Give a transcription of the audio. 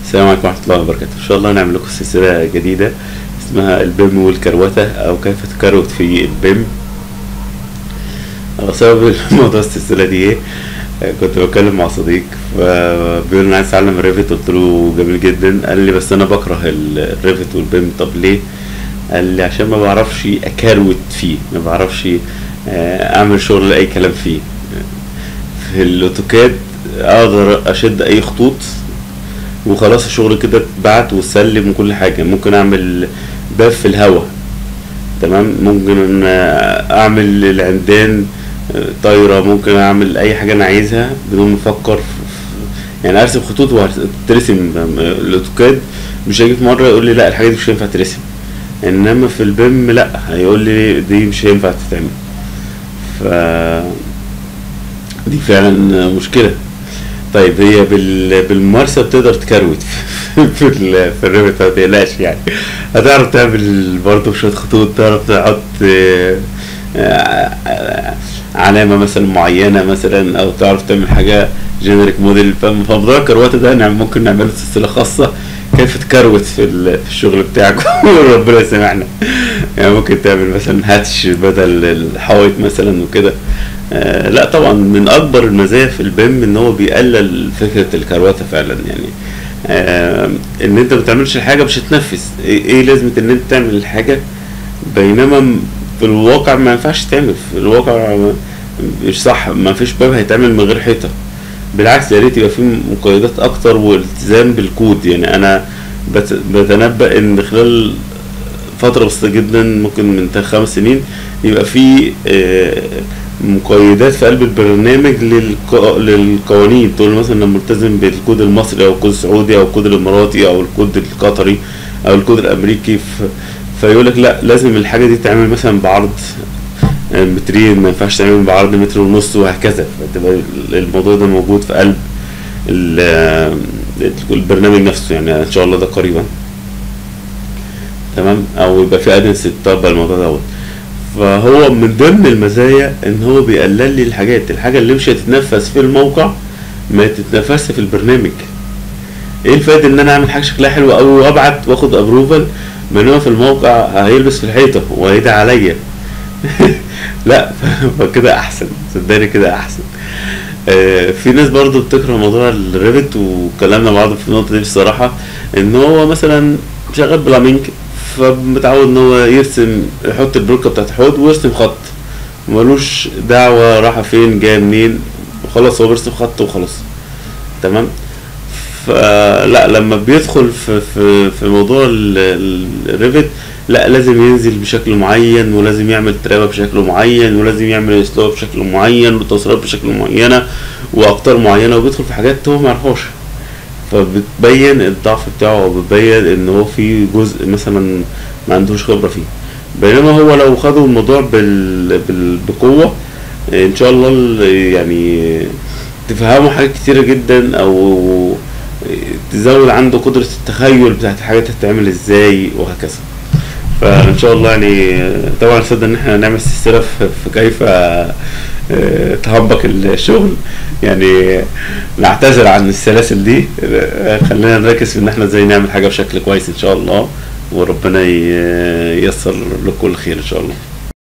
السلام عليكم ورحمة الله وبركاته إن شاء الله نعمل لكم سلسلة جديدة اسمها البيم والكروتة أو كيف تكروت في البيم هو سبب موضوع السلسلة دي إيه آه، كنت بتكلم مع صديق فبيقول أنا عايز أتعلم الريفت قلت له جميل جدا قال لي بس أنا بكره ال- الريفت والبيم طب ليه؟ قال لي عشان ما بعرفش أكروت فيه ما بعرفش آه، أعمل شغل أي كلام فيه في الأوتوكاد أقدر أشد أي خطوط وخلاص الشغل كده اتبعت واتسلم وكل حاجة ممكن اعمل باب في الهواء تمام ممكن ان اعمل العمدان طايرة ممكن اعمل اي حاجة انا عايزها بدون ما افكر في- في- يعني ارسم خطوط وترسم الاوتوكاد مش هيجي في مرة يقول لي لا الحاجة دي مش هينفع ترسم انما في البيم لا هيقول لي دي مش هينفع تتعمل ف دي فعلا مشكلة طيب هي بال... بالممارسة بتقدر تكروت في ال... في الريفت ما تقلقش يعني هتعرف تعمل برضه شوية خطوط تعرف تحط آه، آه، علامة مثلا معينة مثلا أو تعرف تعمل حاجة جينيريك موديل فموضوع الكرواتة ده نعم ممكن نعمله سلسلة خاصة كيف تكروت في, ال... في الشغل بتاعك وربنا يسامحنا يعني ممكن تعمل مثلا هاتش بدل الحائط مثلا وكده آه لا طبعا من اكبر المزايا في البيم ان هو بيقلل فكره الكروته فعلا يعني آه ان انت ما بتعملش الحاجه مش هتنفذ ايه إيه لازمه ان انت تعمل الحاجه بينما م- في الواقع ما ينفعش تعمل في الواقع ما- مش صح ما فيش باب هيتعمل من غير حيطه بالعكس يا ريت يبقى في مقيدات اكتر والتزام بالكود يعني انا بت- بتنبأ ان خلال فترة بسيطة جدا ممكن من تا- خمس سنين يبقى في آه، مقيدات في قلب البرنامج للق- للقوانين تقول مثلا انا ملتزم بالكود المصري او الكود السعودي او الكود الاماراتي او الكود القطري او الكود الامريكي ف... فيقول لك لا لازم الحاجة دي تعمل مثلا بعرض آه، مترين ما ينفعش تعمل بعرض متر ونص وهكذا فتبقى الموضوع ده موجود في قلب ال- آه، البرنامج نفسه يعني ان شاء الله ده قريبا تمام او يبقى في ادنس تطبق الموضوع دوت فهو من ضمن المزايا ان هو بيقلل لي الحاجات الحاجه اللي مش هتتنفذ في الموقع ما تتنفذش في البرنامج ايه الفائده ان انا اعمل حاجه شكلها حلو او ابعت واخد ابروفل بينما في الموقع هيلبس في الحيطه وهيدعي عليا لا فكده احسن صدقني كده احسن آه، في ناس برضو بتكره موضوع الريفت وكلامنا مع بعض في النقطه دي بصراحه ان هو مثلا شغال بلامينج فمتعود ان هو يرسم يحط البلوكه بتاعت الحوض ويرسم خط ملوش دعوه رايحه فين جايه منين وخلاص هو بيرسم خط وخلاص تمام فلا لما بيدخل في في في موضوع ال- ال- الريفت لا لازم ينزل بشكل معين ولازم يعمل ترابه بشكل معين ولازم يعمل اسلوب بشكل معين وتصريفات بشكل معينه واقطار معينه وبيدخل في حاجات هو ما يعرفهاش فبتبين الضعف بتاعه وبتبين ان هو في جزء مثلا ما عندوش خبره فيه بينما هو لو خدوا الموضوع بال... بال... بقوه ان شاء الله ال- يعني تفهموا حاجات كتيره جدا او تزود عنده قدره التخيل بتاعت الحاجات هتتعمل ازاي وهكذا فان شاء الله يعني طبعا صدق ان احنا نعمل سلسله في في كيف آه، تهبك الشغل يعني نعتذر عن السلاسل دي آه، خلينا نركز في ان احنا ازاي نعمل حاجه بشكل كويس ان شاء الله وربنا ي- ييسر لكم الخير ان شاء الله